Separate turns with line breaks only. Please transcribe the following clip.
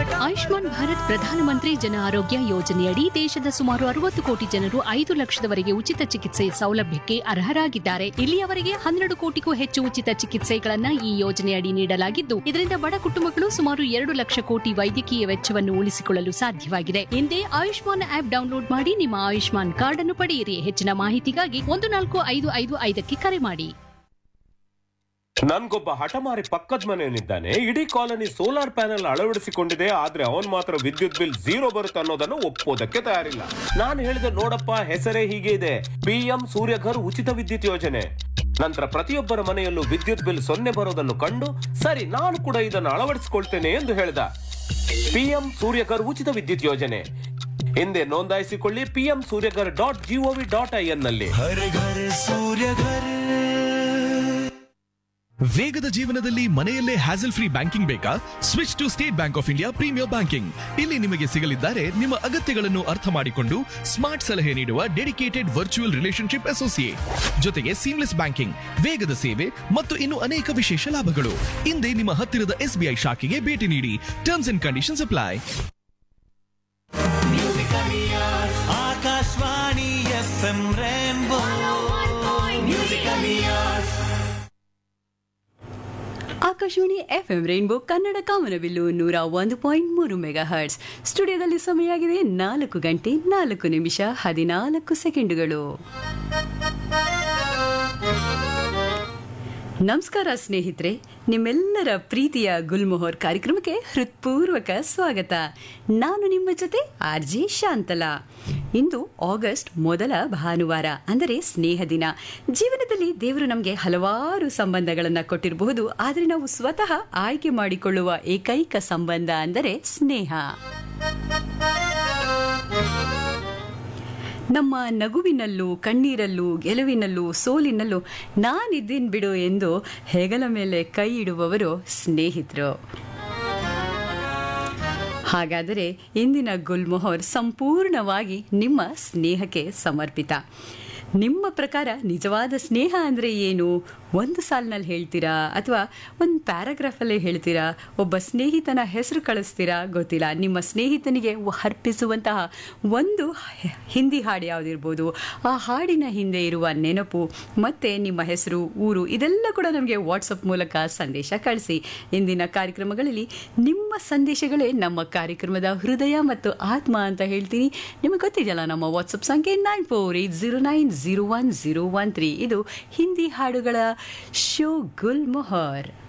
ಆಯುಷ್ಮಾನ್ ಭಾರತ್ ಪ್ರಧಾನಮಂತ್ರಿ ಜನ ಆರೋಗ್ಯ ಯೋಜನೆಯಡಿ ದೇಶದ ಸುಮಾರು ಅರವತ್ತು ಕೋಟಿ ಜನರು ಐದು ಲಕ್ಷದವರೆಗೆ ಉಚಿತ ಚಿಕಿತ್ಸೆ ಸೌಲಭ್ಯಕ್ಕೆ ಅರ್ಹರಾಗಿದ್ದಾರೆ ಇಲ್ಲಿಯವರೆಗೆ ಹನ್ನೆರಡು ಕೋಟಿಗೂ ಹೆಚ್ಚು ಉಚಿತ ಚಿಕಿತ್ಸೆಗಳನ್ನ ಈ ಯೋಜನೆಯಡಿ ನೀಡಲಾಗಿದ್ದು ಇದರಿಂದ ಬಡ ಕುಟುಂಬಗಳು ಸುಮಾರು ಎರಡು ಲಕ್ಷ ಕೋಟಿ ವೈದ್ಯಕೀಯ ವೆಚ್ಚವನ್ನು ಉಳಿಸಿಕೊಳ್ಳಲು ಸಾಧ್ಯವಾಗಿದೆ ಹಿಂದೆ ಆಯುಷ್ಮಾನ್ ಆಪ್ ಡೌನ್ಲೋಡ್ ಮಾಡಿ ನಿಮ್ಮ ಆಯುಷ್ಮಾನ್ ಕಾರ್ಡ್ ಅನ್ನು ಪಡೆಯಿರಿ ಹೆಚ್ಚಿನ ಮಾಹಿತಿಗಾಗಿ ಒಂದು ನಾಲ್ಕು ಐದು ಐದು ಐದಕ್ಕೆ ಕರೆ ಮಾಡಿ
ನನ್ಗೊಬ್ಬ ಹಠಮಾರಿ ಪಕ್ಕದ ಮನೆಯವನಿದ್ದಾನೆ ಇಡೀ ಕಾಲನಿ ಸೋಲಾರ್ ಪ್ಯಾನೆಲ್ ಅಳವಡಿಸಿಕೊಂಡಿದೆ ಆದ್ರೆ ಅವನ್ ಮಾತ್ರ ವಿದ್ಯುತ್ ಬಿಲ್ ಝೀರೋ ಬರುತ್ತೆ ಅನ್ನೋದನ್ನು ಒಪ್ಪೋದಕ್ಕೆ ತಯಾರಿಲ್ಲ ನಾನು ಹೇಳಿದೆ ನೋಡಪ್ಪ ಹೆಸರೇ ಹೀಗೆ ಇದೆ ಪಿಎಂ ಸೂರ್ಯಘರ್ ಉಚಿತ ವಿದ್ಯುತ್ ಯೋಜನೆ ನಂತರ ಪ್ರತಿಯೊಬ್ಬರ ಮನೆಯಲ್ಲೂ ವಿದ್ಯುತ್ ಬಿಲ್ ಸೊನ್ನೆ ಬರೋದನ್ನು ಕಂಡು ಸರಿ ನಾನು ಕೂಡ ಇದನ್ನು ಅಳವಡಿಸಿಕೊಳ್ತೇನೆ ಎಂದು ಹೇಳ್ದ ಪಿಎಂ ಸೂರ್ಯಘರ್ ಉಚಿತ ವಿದ್ಯುತ್ ಯೋಜನೆ ಹಿಂದೆ ನೋಂದಾಯಿಸಿಕೊಳ್ಳಿ PM Suryaghar dot gov dot I N ನಲ್ಲಿ
हर घर सूर्य घर
ವೇಗದ ಜೀವನದಲ್ಲಿ ಮನೆಯಲ್ಲೇ ಹ್ಯಾಸಲ್ ಫ್ರೀ ಬ್ಯಾಂಕಿಂಗ್ ಬೇಕಾ switch to State Bank of India premier banking ಇಲ್ಲಿ ನಿಮಗೆ ಸಿಗಲಿದ್ದಾರೆ ನಿಮ್ಮ ಅಗತ್ಯಗಳನ್ನು ಅರ್ಥ ಮಾಡಿಕೊಂಡು ಸ್ಮಾರ್ಟ್ ಸಲಹೆ ನೀಡುವ ಡೆಡಿಕೇಟೆಡ್ ವರ್ಚುವಲ್ ರಿಲೇಶನ್ಶಿಪ್ ಅಸೋಸಿಯೇಟ್ ಜೊತೆಗೆ ಸೀಮ್ಲೆಸ್ ಬ್ಯಾಂಕಿಂಗ್ ವೇಗದ ಸೇವೆ ಮತ್ತು ಇನ್ನು ಅನೇಕ ವಿಶೇಷ ಲಾಭಗಳು ಹಿಂದೆ ನಿಮ್ಮ ಹತ್ತಿರದ ಎಸ್ಬಿಐ ಶಾಖೆಗೆ ಭೇಟಿ ನೀಡಿ terms and conditions apply
Akashvani F M rainbow musical years
Akashvani F M rainbow Kannada Kamanabillu ನೂರ ಒಂದು ಪಾಯಿಂಟ್ ಮೂರು ಮೆಗಾ ಹರ್ಟ್ಸ್ ಸ್ಟುಡಿಯೋದಲ್ಲಿ ಸಮಯ ಆಗಿದೆ ನಾಲ್ಕು ಗಂಟೆ ನಾಲ್ಕು ನಿಮಿಷ ಹದಿನಾಲ್ಕು ಸೆಕೆಂಡುಗಳು ನಮಸ್ಕಾರ ಸ್ನೇಹಿತರೆ ನಿಮ್ಮೆಲ್ಲರ ಪ್ರೀತಿಯ ಗುಲ್ಮೊಹರ್ ಕಾರ್ಯಕ್ರಮಕ್ಕೆ ಹೃತ್ಪೂರ್ವಕ ಸ್ವಾಗತ ನಾನು ನಿಮ್ಮ ಜೊತೆ ಆರ್ ಜೆ ಶಾಂತಲಾ ಇಂದು ಆಗಸ್ಟ್ ಮೊದಲ ಭಾನುವಾರ ಅಂದರೆ ಸ್ನೇಹ ದಿನ ಜೀವನದಲ್ಲಿ ದೇವರು ನಮಗೆ ಹಲವಾರು ಸಂಬಂಧಗಳನ್ನು ಕೊಟ್ಟಿರಬಹುದು ಆದರೆ ನಾವು ಸ್ವತಃ ಆಯ್ಕೆ ಮಾಡಿಕೊಳ್ಳುವ ಏಕೈಕ ಸಂಬಂಧ ಅಂದರೆ ಸ್ನೇಹ ನಮ್ಮ ನಗುವಿನಲ್ಲೂ ಕಣ್ಣೀರಲ್ಲೂ ಗೆಲುವಿನಲ್ಲೂ ಸೋಲಿನಲ್ಲೂ ನಾನಿದ್ದೀನಿ ಬಿಡು ಎಂದು ಹೆಗಲ ಮೇಲೆ ಕೈ ಇಡುವವರು ಸ್ನೇಹಿತರು ಹಾಗಾದರೆ ಇಂದಿನ ಗುಲ್ಮೊಹರ್ ಸಂಪೂರ್ಣವಾಗಿ ನಿಮ್ಮ ಸ್ನೇಹಕ್ಕೆ ಸಮರ್ಪಿತ ನಿಮ್ಮ ಪ್ರಕಾರ ನಿಜವಾದ ಸ್ನೇಹ ಅಂದರೆ ಏನು ಒಂದು ಸಾಲಿನಲ್ಲಿ ಹೇಳ್ತೀರಾ ಅಥವಾ ಒಂದು ಪ್ಯಾರಾಗ್ರಾಫಲ್ಲೇ ಹೇಳ್ತೀರಾ ಒಬ್ಬ ಸ್ನೇಹಿತನ ಹೆಸರು ಕಳಿಸ್ತೀರಾ ಗೊತ್ತಿಲ್ಲ ನಿಮ್ಮ ಸ್ನೇಹಿತನಿಗೆ ಅರ್ಪಿಸುವಂತಹ ಒಂದು ಹಿಂದಿ ಹಾಡು ಯಾವುದಿರ್ಬೋದು ಆ ಹಾಡಿನ ಹಿಂದೆ ಇರುವ ನೆನಪು ಮತ್ತು ನಿಮ್ಮ ಹೆಸರು ಊರು ಇದೆಲ್ಲ ಕೂಡ ನಮಗೆ ವಾಟ್ಸಪ್ ಮೂಲಕ ಸಂದೇಶ ಕಳಿಸಿ ಇಂದಿನ ಕಾರ್ಯಕ್ರಮಗಳಲ್ಲಿ ನಿಮ್ಮ ಸಂದೇಶಗಳೇ ನಮ್ಮ ಕಾರ್ಯಕ್ರಮದ ಹೃದಯ ಮತ್ತು ಆತ್ಮ ಅಂತ ಹೇಳ್ತೀನಿ ನಿಮಗೆ ಗೊತ್ತಿದೆಯಲ್ಲ ನಮ್ಮ ವಾಟ್ಸಪ್ ಸಂಖ್ಯೆ nine four eight zero nine zero one zero one three ಇದು ಹಿಂದಿ ಹಾಡುಗಳ ಶೋ ಗುಲ್ ಮೊಹರ್